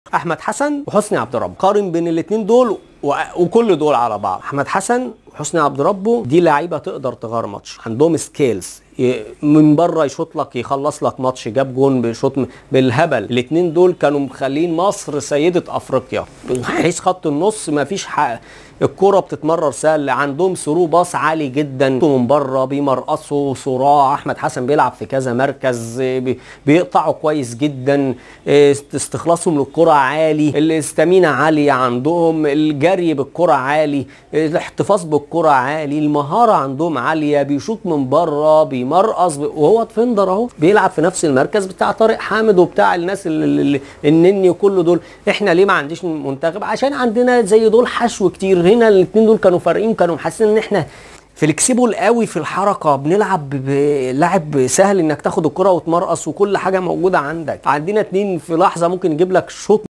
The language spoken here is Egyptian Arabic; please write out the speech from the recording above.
احمد حسن وحسني عبد رب قارن بين الاثنين دول و... وكل دول على بعض احمد حسن وحسني عبد ربه دي لعيبه تقدر تغير ماتش عندهم سكيلز ي... من بره يشوط لك يخلص لك ماتش جاب جون بشوط م- بالهبل الاثنين دول كانوا مخلين مصر سيده افريقيا من حيث خط النص ما فيش حق الكرة بتتمرر سهل عندهم ثرو باص عالي جدا من بره بيمرقصوا صراع احمد حسن بيلعب في كذا مركز بي- بيقطعوا كويس جدا استخلاصهم للكرة عالي الاستامينا عالية عندهم الجري بالكرة عالي الاحتفاظ بالكرة عالي المهارة عندهم عالية بيشوط من بره بيمرقص ب- وهو ديفندر اهو بيلعب في نفس المركز بتاع طارق حامد وبتاع الناس اللي اللي- النني وكل دول احنا ليه ما عنديش منتخب عشان عندنا زي دول حشو كتير هنا الاثنين دول كانوا فارقين كانوا حاسين ان احنا فليكسيبل قوي في الحركه بنلعب بلعب سهل انك تاخد الكره وتمرقص وكل حاجه موجوده عندك عندنا اتنين في لحظه ممكن يجيب لك شوط